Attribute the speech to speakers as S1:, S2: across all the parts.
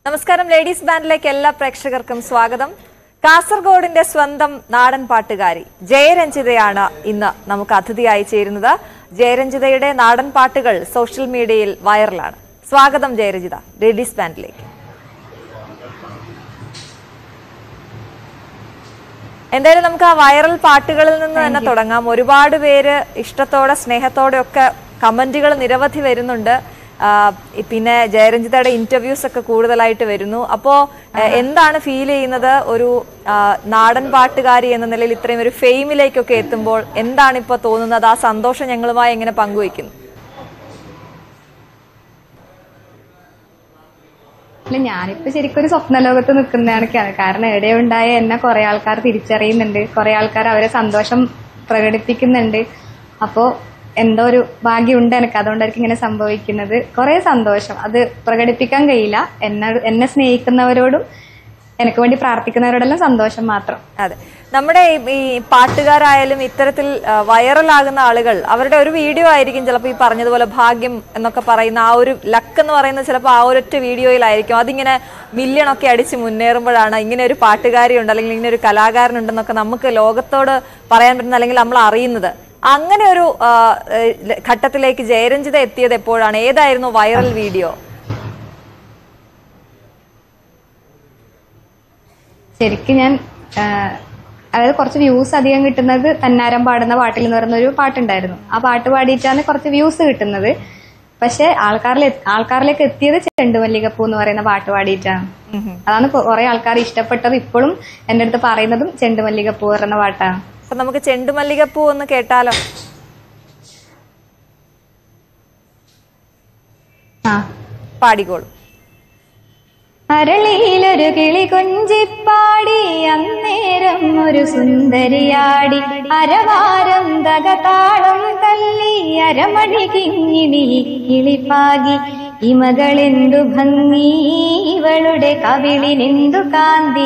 S1: നമസ്കാരം ലേഡീസ് ബാൻഡിലേക്ക് എല്ലാ പ്രേക്ഷകർക്കും സ്വാഗതം കാസർഗോഡിന്റെ സ്വന്തം നാടൻ പാട്ടുകാരി ജയരഞ്ജിതയാണ് ഇന്ന് നമുക്ക് അതിഥിയായി ചേരുന്നത് ജയരഞ്ജിതയുടെ നാടൻ പാട്ടുകൾ സോഷ്യൽ മീഡിയയിൽ വൈറലാണ് സ്വാഗതം ജയരഞ്ജിത ലേഡീസ് ബാൻഡിലേക്ക് എന്തായാലും നമുക്ക് ആ വൈറൽ പാട്ടുകളിൽ നിന്ന് തന്നെ തുടങ്ങാം ഒരുപാട് പേര് ഇഷ്ടത്തോടെ സ്നേഹത്തോടെ ഒക്കെ കമന്റുകൾ നിരവധി വരുന്നുണ്ട് ആ, പിന്നെ ജയരഞ്ജിതയുടെ ഇന്റർവ്യൂസ് ഒക്കെ കൂടുതലായിട്ട് വരുന്നു അപ്പോ എ, എന്താണ് ഫീൽ ചെയ്യുന്നത് ഒരു ആ, നാടൻ പാട്ടുകാരി എന്ന നിലയിൽ ഇത്രയും ഒരു ഫെയിമിലേക്കൊക്കെ എത്തുമ്പോൾ എന്താണ് ഇപ്പൊ തോന്നുന്നത് ആ സന്തോഷം ഞങ്ങളുമായി എങ്ങനെ പങ്കുവയ്ക്കുന്നു
S2: അല്ല ഞാനിപ്പോ ശരിക്കും ഒരു സ്വപ്ന ലോകത്ത് നിൽക്കുന്ന കണക്കാണ് കാരണം എവിടെ ഉണ്ടായ എന്നെ കുറെ ആൾക്കാർ തിരിച്ചറിയുന്നുണ്ട് കുറെ ആൾക്കാർ അവരെ സന്തോഷം പ്രകടിപ്പിക്കുന്നുണ്ട് അപ്പോ എന്തോ ഒരു ഭാഗ്യമുണ്ട് എനിക്ക് അതുകൊണ്ടായിരിക്കും ഇങ്ങനെ സംഭവിക്കുന്നത് കുറെ സന്തോഷം അത് പ്രകടിപ്പിക്കാൻ കഴിയില്ല എന്നെ എന്നെ സ്നേഹിക്കുന്നവരോടും എനിക്ക് വേണ്ടി പ്രാർത്ഥിക്കുന്നവരോടെല്ലാം സന്തോഷം മാത്രം
S1: അതെ നമ്മുടെ ഈ- ഈ പാട്ടുകാരായാലും ഇത്തരത്തിൽ ആ, വൈറലാകുന്ന ആളുകൾ അവരുടെ ഒരു വീഡിയോ ആയിരിക്കും ചിലപ്പോൾ ഈ പറഞ്ഞതുപോലെ ഭാഗ്യം എന്നൊക്കെ പറയുന്ന ആ ഒരു ലക്ക് എന്ന് പറയുന്നത് ചിലപ്പോൾ ആ ഒരൊറ്റ വീഡിയോയിലായിരിക്കും അതിങ്ങനെ മില്യൺ ഒക്കെ അടിച്ച് മുന്നേറുമ്പോഴാണ് ഇങ്ങനെ ഒരു പാട്ടുകാരി ഉണ്ട് അല്ലെങ്കിൽ ഇങ്ങനെ ഒരു കലാകാരനുണ്ടെന്നൊക്കെ നമുക്ക് ലോകത്തോട് പറയാൻ പറ്റുന്ന അല്ലെങ്കിൽ നമ്മൾ അറിയുന്നത് അങ്ങനെ ഒരു ആ, ഏഹ്, ഘട്ടത്തിലേക്ക് ജയരഞ്ജിത എത്തിയത് എപ്പോഴാണ് ഏതായിരുന്നു വൈറൽ വീഡിയോ
S2: ശരിക്കും ഞാൻ ആ, അതായത് കുറച്ച് വ്യൂസ് അധികം കിട്ടുന്നത് തന്നാരം പാടുന്ന പാട്ടിൽ എന്ന് പറയുന്ന ഒരു പാട്ടുണ്ടായിരുന്നു ആ പാട്ട് പാടിയിട്ടാണ് കുറച്ച് വ്യൂസ് കിട്ടുന്നത് പക്ഷെ ആൾക്കാരിൽ ആൾക്കാരിലേക്ക് എത്തിയത് ചെണ്ടുമല്ലികപ്പൂ എന്ന് പറയുന്ന പാട്ട് പാടിയിട്ടാണ് അതാണ് കുറെ ആൾക്കാർ ഇഷ്ടപ്പെട്ടത് ഇപ്പോഴും എന്റെ അടുത്ത് പറയുന്നതും ചെണ്ടുമല്ലികപ്പൂ പറയുന്ന പാട്ടാണ്
S1: അപ്പൊ നമുക്ക് ചെണ്ടുമല്ലികപ്പൂ ഒന്ന് കേട്ടാലോ
S2: ആ
S1: പാടിക്കോളൂ
S2: അരളിയിലൊരു കിളി കൊഞ്ചിപ്പാടി അന്നേരം ഒരു സുന്ദരിയാടി അരവാരം തകതാളം തല്ലി അരമണി കിങ്ങിണി കിളിപ്പാകി ഇമകളെന്തു ഭംഗി ഇവളുടെ കവിളിനെന്തു കാന്തി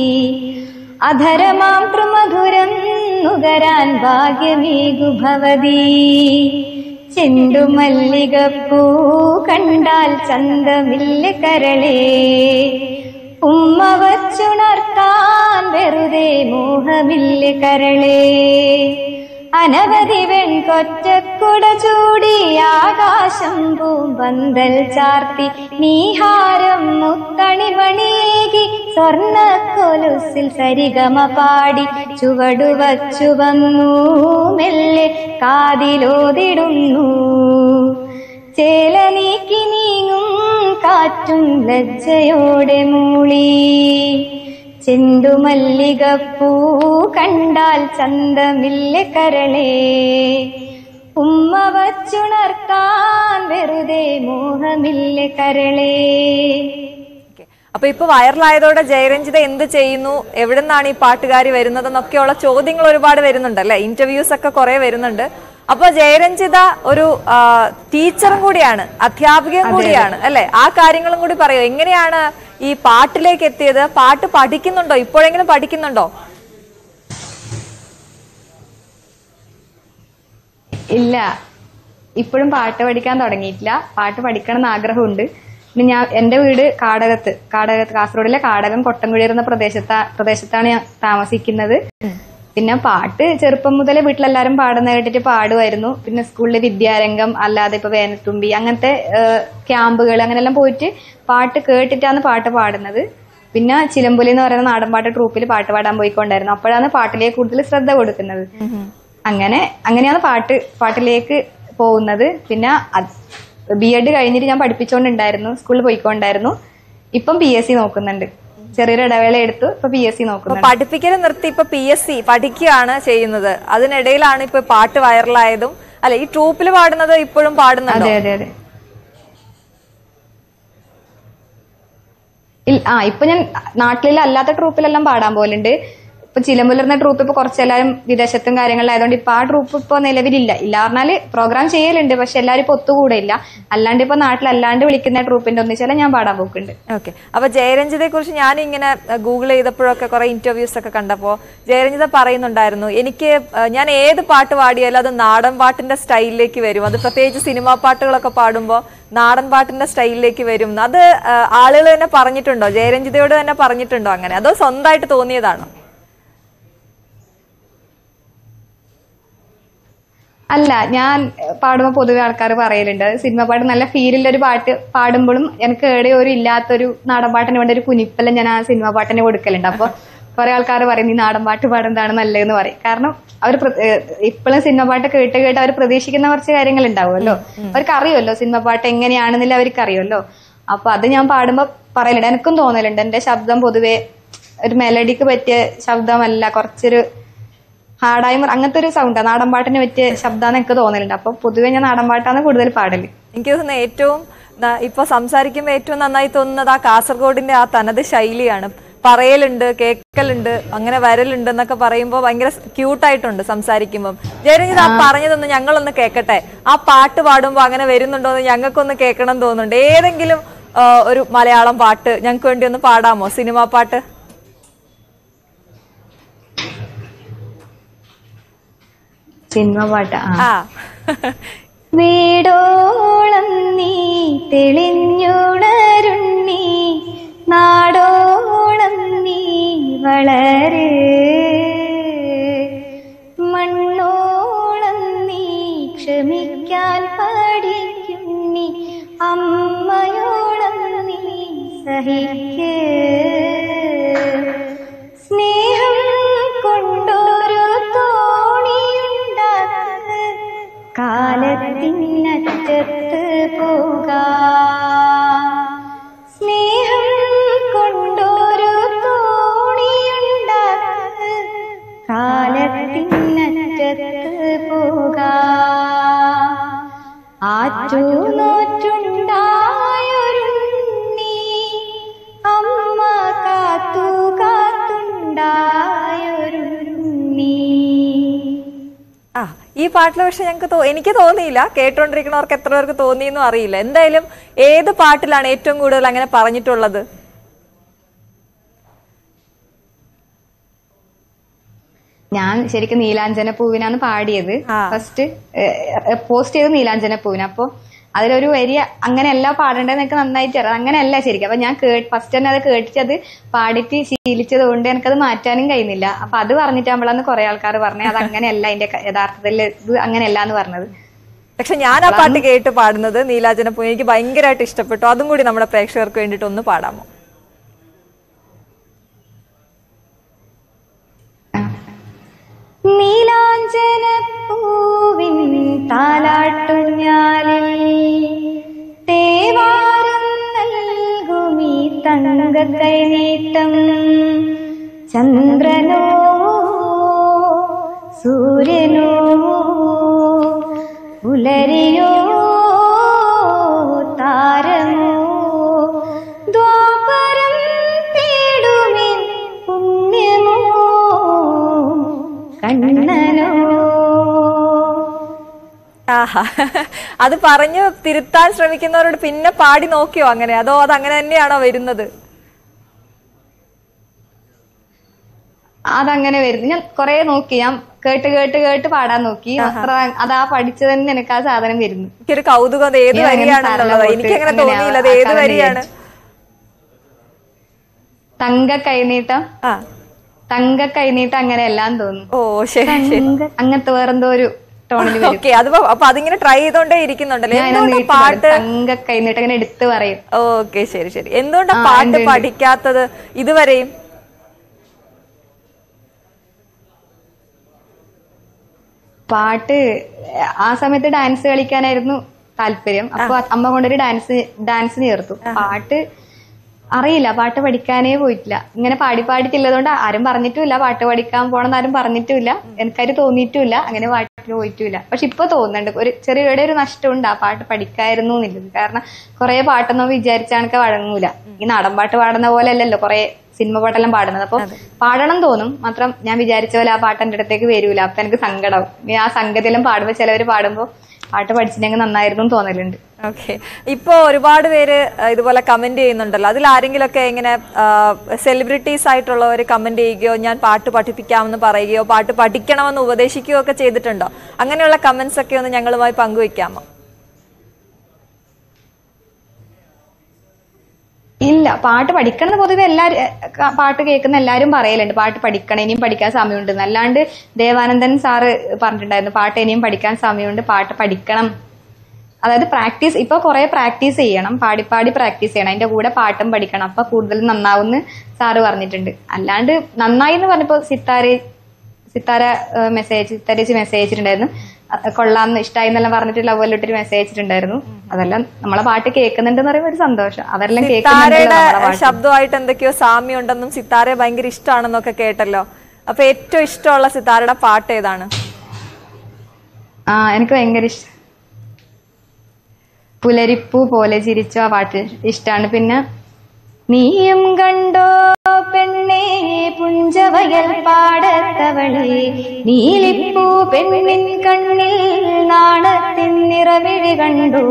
S2: അധരമാം തൃമധുരം നുകരാൻ ഭാഗ്യമേകു ഭവതി ചെണ്ടുമല്ലികപ്പൂ കണ്ടാൽ ചന്തമില്ല കരളേ ഉമ്മ വച്ചുണർത്താൻ വെറുതെ മോഹമില്ല കരളേ അനവധി വെൺകൊറ്റക്കുട ചൂടി ആകാശം പൂമ്പന്തൽ ചാർത്തി നീഹാരം മുത്തണിമണിയേകി സ്വർണ്ണ കൊലുസിൽ സരിഗമ പാടി ചുവടു വച്ചു വന്നു മെല്ലെ കാതിലോതിടുന്നു ചേല നീക്കി നീങ്ങും കാറ്റും ലജ്ജയോടെ മൂളി ചെണ്ടുമല്ലികപ്പൂ കണ്ടാൽ ചന്തമില്ല കരളേ ഉമ്മ വച്ചുണർത്താൻ വെറുതെ മോഹമില്ല കരളേ
S1: ഓക്കേ. അപ്പൊ ഇപ്പൊ വൈറലായതോടെ ജയരഞ്ജിത എന്ത് ചെയ്യുന്നു എവിടെ നിന്നാണ് ഈ പാട്ടുകാരി വരുന്നതെന്നൊക്കെയുള്ള ചോദ്യങ്ങൾ ഒരുപാട് വരുന്നുണ്ട് അല്ലെ ഇന്റർവ്യൂസ് ഒക്കെ കുറെ വരുന്നുണ്ട് അപ്പൊ ജയരഞ്ജിത ഒരു ആ, ടീച്ചറും കൂടിയാണ് അധ്യാപികയും കൂടിയാണ് അല്ലെ ആ കാര്യങ്ങളും കൂടി പറയോ എങ്ങനെയാണ് ഈ പാട്ടിലേക്ക് എത്തിയത് പാട്ട് പഠിക്കുന്നുണ്ടോ ഇപ്പോഴെങ്കിലും പഠിക്കുന്നുണ്ടോ
S2: ഇല്ല ഇപ്പോഴും പാട്ട് പഠിക്കാൻ തുടങ്ങിയിട്ടില്ല പാട്ട് പഠിക്കണം എന്ന് ആഗ്രഹമുണ്ട് പിന്നെ ഞാൻ എന്റെ വീട് കാടകത്ത് കാടകത്ത് കാസർഗോഡിലെ കാടകം കൊട്ടംകുഴി എന്ന പ്രദേശത്താ പ്രദേശത്താണ് ഞാൻ താമസിക്കുന്നത് പിന്നെ പാട്ട് ചെറുപ്പം മുതലേ വീട്ടിലെല്ലാരും പാടുന്ന കേട്ടിട്ട് പാടുമായിരുന്നു പിന്നെ സ്കൂളിലെ വിദ്യാരംഗം അല്ലാതെ ഇപ്പൊ വേനൽത്തുമ്പി അങ്ങനത്തെ ക്യാമ്പുകൾ അങ്ങനെല്ലാം പോയിട്ട് പാട്ട് കേട്ടിട്ടാണ് പാട്ട് പാടുന്നത് പിന്നെ ചിലമ്പുലി എന്ന് പറയുന്ന നാടൻപാട്ട് ട്രൂപ്പിൽ പാട്ട് പാടാൻ പോയിക്കൊണ്ടായിരുന്നു അപ്പോഴാണ് പാട്ടിലേക്ക് കൂടുതൽ ശ്രദ്ധ കൊടുക്കുന്നത് അങ്ങനെ അങ്ങനെയാണ് പാട്ട് പാട്ടിലേക്ക് പോകുന്നത് പിന്നെ ബി എഡ് കഴിഞ്ഞിട്ട് ഞാൻ പഠിപ്പിച്ചുകൊണ്ടുണ്ടായിരുന്നു സ്കൂളിൽ പോയിക്കൊണ്ടായിരുന്നു ഇപ്പം പി എസ് സി നോക്കുന്നുണ്ട് ചെറിയൊരു ഇടവേള എടുത്തു ഇപ്പൊ പി എസ് സി
S1: അപ്പൊ
S2: നോക്കുന്നുണ്ട്
S1: പഠിപ്പിക്കൽ നിർത്തി ഇപ്പൊ പി എസ് സി പഠിക്കുകയാണ് ചെയ്യുന്നത് അതിനിടയിലാണ് ഇപ്പൊ പാട്ട് വൈറലായതും അല്ലെ ഈ ട്രൂപ്പിൽ പാടുന്നത് ഇപ്പോഴും പാടുന്നുണ്ടോ
S2: അതെ അതെ അതെ ഇൽ- ആ ഇപ്പൊ ഞാൻ നാട്ടിലെ അല്ലാത്ത ട്രൂപ്പിലെല്ലാം പാടാൻ പോലുണ്ട് ഇപ്പൊ ചിലമ്പുലർന്ന ട്രൂപ്പ് ഇപ്പൊ കുറച്ചെല്ലാരും വിദേശത്തും കാര്യങ്ങളിലായതുകൊണ്ട് ഇപ്പൊ ആ ട്രൂപ്പ് ഇപ്പൊ നിലവിലില്ല ഇല്ല പറഞ്ഞാല് പ്രോഗ്രാം ചെയ്യലുണ്ട് പക്ഷെ എല്ലാരും ഇപ്പൊ ഒത്തുകൂടെ ഇല്ല അല്ലാണ്ട് ഇപ്പൊ നാട്ടിൽ അല്ലാണ്ട് വിളിക്കുന്ന ട്രൂപ്പിന്റെ ഒന്നിച്ചെല്ലാം ഞാൻ പാടാൻ പോക്കുണ്ട്
S1: ഓക്കെ അപ്പൊ ജയരഞ്ജിതയെ കുറിച്ച് ഞാൻ ഇങ്ങനെ ഗൂഗിൾ ചെയ്തപ്പോഴൊക്കെ കുറെ ഇന്റർവ്യൂസ് ഒക്കെ കണ്ടപ്പോ ജയരഞ്ജിത പറയുന്നുണ്ടായിരുന്നു എനിക്ക് അഹ്, ഞാൻ ഏത് പാട്ട് പാടിയാലും അത് നാടൻ പാട്ടിന്റെ സ്റ്റൈലിലേക്ക് വരും അത് പ്രത്യേകിച്ച് സിനിമാ പാട്ടുകളൊക്കെ പാടുമ്പോൾ നാടൻ പാട്ടിന്റെ സ്റ്റൈലിലേക്ക് വരും അത് ആളുകൾ തന്നെ പറഞ്ഞിട്ടുണ്ടോ ജയരഞ്ജിതയോട് തന്നെ പറഞ്ഞിട്ടുണ്ടോ അങ്ങനെ അതോ സ്വന്തമായിട്ട് തോന്നിയതാണോ
S2: അല്ല ഞാൻ പാടുമ്പോൾ പൊതുവെ ആൾക്കാർ പറയലുണ്ട് സിനിമ പാട്ട് നല്ല ഫീലുള്ള ഒരു പാട്ട് പാടുമ്പോഴും എനിക്ക് എവിടെ ഒരു ഇല്ലാത്തൊരു നാടൻ പാട്ടിന് വേണ്ട ഒരു കുനിപ്പെല്ലാം ഞാൻ ആ സിനിമ പാട്ടിന് കൊടുക്കലുണ്ട് അപ്പൊ കുറെ ആൾക്കാർ പറയും നീ നാടൻ പാട്ട് പാടുന്നതാണ് നല്ലതെന്ന് പറയും കാരണം അവർ ഇപ്പോഴും സിനിമ പാട്ട് കേട്ട് കേട്ട് അവർ പ്രതീക്ഷിക്കുന്ന കുറച്ച് കാര്യങ്ങൾ ഉണ്ടാവുമല്ലോ അവർക്ക് അറിയുമല്ലോ സിനിമ പാട്ട് എങ്ങനെയാണെന്നില്ല അവർക്ക് അറിയുമല്ലോ അപ്പൊ അത് ഞാൻ പാടുമ്പോ പറയലുണ്ട് എനിക്കും തോന്നലുണ്ട് എന്റെ ശബ്ദം പൊതുവെ ഒരു മെലഡിക്ക് പറ്റിയ ശബ്ദമല്ല കുറച്ചൊരു ഹാർഡായി മ- അങ്ങനത്തെ ഒരു സൗണ്ടാ നാടൻ പാട്ടിന് പറ്റിയ ശബ്ദാന്ന് എനിക്ക് തോന്നലുണ്ട് അപ്പൊ പൊതുവെ ഞാൻ നാടൻ പാട്ടാണ് കൂടുതൽ പാടല്
S1: എനിക്ക് തോന്നുന്നു ഏറ്റവും ന- ഇപ്പൊ സംസാരിക്കുമ്പോൾ ഏറ്റവും നന്നായി തോന്നുന്നത് ആ കാസർഗോഡിന്റെ ആ തനത് ശൈലിയാണ് പറയലുണ്ട് കേക്കലുണ്ട് അങ്ങനെ വരലുണ്ട് എന്നൊക്കെ പറയുമ്പോൾ ഭയങ്കര ക്യൂട്ടായിട്ടുണ്ട് സംസാരിക്കുമ്പോൾ ജയരഞ്ജിത് ആ പറഞ്ഞതൊന്ന് ഞങ്ങളൊന്ന് കേക്കട്ടെ ആ പാട്ട് പാടുമ്പോൾ അങ്ങനെ വരുന്നുണ്ടോ എന്ന് ഞങ്ങൾക്കൊന്ന് കേൾക്കണം എന്ന് തോന്നുന്നുണ്ട് ഏതെങ്കിലും ആ, ഒരു മലയാളം പാട്ട് ഞങ്ങൾക്ക് വേണ്ടി ഒന്ന് പാടാമോ സിനിമാ പാട്ട്
S2: സിനിമ പാട്ട് ആ
S1: ആ
S2: വീടോളം നീ തെളിഞ്ഞുണരുണ്ണി നാടോളം നീ വളര് മണ്ണോളം നീ ക്ഷമിക്കാൻ പഠിക്കുന്നി അമ്മയോളം നീ സഹിക്ക് സ്നേഹം കൊണ്ടൊരു തോണിയുണ്ടാക്ക് കാലത്തിനറ്റത്ത് പോകാം സ്നേഹം കൊണ്ടൊരു തോണിയുണ്ടാക്ക് കാലത്തിനറ്റത്ത് പോകാം ആറ്റു നോറ്റുണ്ടായൊരുണ്ണി അമ്മ കാത്തു കാത്തുണ്ടായൊരുണ്ണി
S1: ആ ഈ പാട്ടിൽ പക്ഷെ ഞങ്ങൾക്ക് തോ- എനിക്ക് തോന്നിയില്ല കേട്ടോണ്ടിരിക്കുന്നവർക്ക് എത്ര പേർക്ക് തോന്നിയെന്നും അറിയില്ല എന്തായാലും ഏത് പാട്ടിലാണ് ഏറ്റവും കൂടുതൽ അങ്ങനെ പറഞ്ഞിട്ടുള്ളത്
S2: ഞാൻ ശരിക്കും നീലാഞ്ജന പൂവിനാണ് പാടിയത്
S1: ആ.
S2: ഫസ്റ്റ് പോസ്റ്റ് ചെയ്ത് നീലാഞ്ജന പൂവിന് അപ്പൊ അതിലൊരു വരി അങ്ങനെയല്ല പാടേണ്ടത് എനിക്ക് നന്നായിട്ട് അറിയാം അങ്ങനെയല്ല ശരിക്കും അപ്പൊ ഞാൻ ഫസ്റ്റ് തന്നെ അത് കേട്ടിട്ട് അത് പാടിയിട്ട് ശീലിച്ചത് കൊണ്ട് എനിക്കത് മാറ്റാനും കഴിയുന്നില്ല അപ്പൊ അത് പറഞ്ഞിട്ട് നമ്മളന്ന് കുറെ ആൾക്കാർ പറഞ്ഞു അത് അങ്ങനെയല്ല അതിന്റെ ക- യഥാർത്ഥത്തിൽ ഇത് അങ്ങനെയല്ല എന്ന് പറഞ്ഞത്
S1: പക്ഷെ ഞാൻ ആ പാട്ട് കേട്ട് പാടുന്നത് നീലാജനപ്പൂ എനിക്ക് ഭയങ്കരമായിട്ട് ഇഷ്ടപ്പെട്ടു അതും കൂടി നമ്മുടെ പ്രേക്ഷകർക്ക് വേണ്ടിയിട്ട് ഒന്ന് പാടാമോ
S2: നീലാഞ്ജന പൂവിൻ താലാട്ടുഞ്ഞാലിൽ തേവാരം നൽകുമീ തങ്ക കൈനീട്ടം ചന്ദ്രനോ സൂര്യനോ പുലരിയോ താരമോ ദ്വാപരം തേടുമിൻ പുണ്യമോ കണ്ണനോ
S1: ആഹാ അത് പറഞ്ഞു തിരുത്താൻ ശ്രമിക്കുന്നവരോട് പിന്നെ പാടി നോക്കിയോ അങ്ങനെ അതോ അത് അങ്ങനെ തന്നെയാണോ വരുന്നത്
S2: അതങ്ങനെ വരുന്നു ഞാൻ കൊറേ നോക്കി ഞാൻ കേട്ട് കേട്ട് കേട്ട് പാടാൻ നോക്കി അത്ര അതാ പഠിച്ചത് തന്നെ എനിക്ക് ആ സാധനം വരുന്നു
S1: എനിക്കൊരു കൗതുകം അത് ഏത്
S2: ഞാൻ അങ്ങനെ
S1: വരിയാണെന്നുള്ളത്
S2: സാറിനെ
S1: എനിക്ക് അങ്ങനെ
S2: അങ്ങനെ
S1: തോന്നിയില്ല അത് ഏത്
S2: ആക്കാമെന്ന്
S1: വരിയാണ്
S2: തങ്ക കൈനീട്ടം
S1: ആ
S2: തങ്ക കൈനീട്ടം അങ്ങനെ എല്ലാം തോന്നുന്നു
S1: ഓ ശരി ശരി
S2: തങ്ക- അങ്ങനത്തെ വേറെന്തോ ഒരു ടോണിൽ വരും
S1: ഓക്കെ അത് പ- അപ്പൊ അതിങ്ങനെ ട്രൈ ചെയ്തോണ്ടേ ഇരിക്കുന്നുണ്ടല്ലോ
S2: ഞാൻ
S1: എന്തുകൊണ്ടാ
S2: നീട്ടി
S1: പാട്ട്
S2: പാടും. തങ്ക കൈനീട്ടം അങ്ങനെ എടുത്ത് പറയും
S1: ഓക്കെ ശരി ശരി എന്തുകൊണ്ടാ
S2: ആ,
S1: പാട്ട്
S2: ഉണ്ട്, ഉണ്ട്.
S1: പഠിക്കാത്തത് ഇതുവരെയും
S2: പാട്ട് ആ സമയത്ത് ഡാൻസ് കളിക്കാനായിരുന്നു താല്പര്യം അപ്പൊ അമ്മ കൊണ്ടൊരു ഡാൻസ് ഡാൻസ് ചേർത്തു പാട്ട് അറിയില്ല പാട്ട് പഠിക്കാനേ പോയിട്ടില്ല ഇങ്ങനെ പാടി പാടിയിട്ടുള്ളതുകൊണ്ട് ആരും പറഞ്ഞിട്ടുമില്ല പാട്ട് പഠിക്കാൻ പോണെന്ന് ആരും പറഞ്ഞിട്ടുമില്ല എനിക്കാര് തോന്നിയിട്ടുമില്ല അങ്ങനെ പാട്ടിന് പോയിട്ടുമില്ല പക്ഷെ ഇപ്പൊ തോന്നുന്നുണ്ട് ഒരു ചെറിയുടെ ഒരു നഷ്ടമുണ്ട് ആ പാട്ട് പഠിക്കായിരുന്നു എന്നുള്ളത് കാരണം കുറെ പാട്ടൊന്നും വിചാരിച്ചാണൊക്കെ വഴങ്ങൂല ഈ നാടൻ പാട്ട് പാടുന്ന പോലെ അല്ലല്ലോ കുറെ സിനിമ പാട്ടെല്ലാം പാടുന്നത് അപ്പൊ പാടണം തോന്നും മാത്രം ഞാൻ വിചാരിച്ച പോലെ ആ പാട്ട് എന്റെ അടുത്തേക്ക് വരൂല അപ്പൊ എനിക്ക് സങ്കടം ഇനി ആ സംഗതിയെല്ലാം പാടുമ്പോ ചിലവര് പാടുമ്പോ പാട്ട് പഠിച്ചിട്ടുണ്ടെങ്കിൽ നന്നായിരുന്നു എന്ന് തോന്നലുണ്ട്
S1: ഓക്കെ ഇപ്പോ ഒരുപാട് പേര് ആ, ഇതുപോലെ കമന്റ് ചെയ്യുന്നുണ്ടല്ലോ അതിൽ ആരെങ്കിലുമൊക്കെ ഇങ്ങനെ സെലിബ്രിറ്റീസ് ആയിട്ടുള്ളവർ കമന്റ് ചെയ്യുകയോ ഞാൻ പാട്ട് പഠിപ്പിക്കാമെന്ന് പറയുകയോ പാട്ട് പഠിക്കണമെന്ന് ഉപദേശിക്കുകയോ ഒക്കെ ചെയ്തിട്ടുണ്ടോ അങ്ങനെയുള്ള കമന്റ്സ് ഒക്കെ ഒന്ന് ഞങ്ങളുമായി പങ്കുവെക്കാമോ
S2: പാട്ട് പഠിക്കണം എന്ന് പൊതുവെ എല്ലാരും ക- പാട്ട് കേൾക്കുന്ന എല്ലാരും പറയലുണ്ട് പാട്ട് പഠിക്കണം ഇനിയും പഠിക്കാൻ സമയമുണ്ട് അല്ലാണ്ട് ദേവാനന്ദൻ സാറ് പറഞ്ഞിട്ടുണ്ടായിരുന്നു പാട്ട് ഇനിയും പഠിക്കാൻ സമയമുണ്ട് പാട്ട് പഠിക്കണം അതായത് പ്രാക്ടീസ് ഇപ്പൊ കുറെ പ്രാക്ടീസ് ചെയ്യണം പാടി പാടി പ്രാക്ടീസ് ചെയ്യണം അതിന്റെ കൂടെ പാട്ടും പഠിക്കണം അപ്പൊ കൂടുതൽ നന്നാവുന്ന് സാറ് പറഞ്ഞിട്ടുണ്ട് അല്ലാണ്ട് നന്നായി എന്ന് പറഞ്ഞപ്പോ സിത്താര സിത്താര മെസ്സേജ് സിത്താരേച്ചി മെസ്സേജ് അയച്ചിട്ടുണ്ടായിരുന്നു അഹ് കൊള്ളാന്ന് ഇഷ്ടമായി എന്നെല്ലാം പറഞ്ഞിട്ട് ലവ് ഇട്ടൊരു മെസ്സേജ് അയച്ചിട്ടുണ്ടായിരുന്നു അതെല്ലാം നമ്മളെ പാട്ട് കേൾക്കുന്നുണ്ടെന്ന് പറയുമ്പോൾ ഒരു സന്തോഷം അവരെല്ലാം കേൾക്കുന്നുണ്ടല്ലോ
S1: സിത്താരയുടെ
S2: നമ്മളെ പാട്ട്
S1: ശബ്ദമായിട്ട് എന്തൊക്കെയോ സാമ്യം ഉണ്ടെന്നും സിത്താരയെ ഭയങ്കര ഇഷ്ടമാണെന്നൊക്കെ കേട്ടല്ലോ അപ്പൊ ഏറ്റവും ഇഷ്ടമുള്ള സിത്താരയുടെ പാട്ട് ഏതാണ്
S2: ആ എനിക്ക് ഭയങ്കര ഇഷ്ടം പുലരിപ്പൂ പോലെ ചിരിച്ചു ആ പാട്ട് ഇഷ്ടാണ് പിന്നെ നീയും കണ്ടോ പെണ്ണേ പുഞ്ചവയൽ പാടത്തവളെ നീലിപ്പൂ പെണ്ണിൻ കണ്ണിൽ നാണത്തിൻ നിറവിഴി കണ്ടോ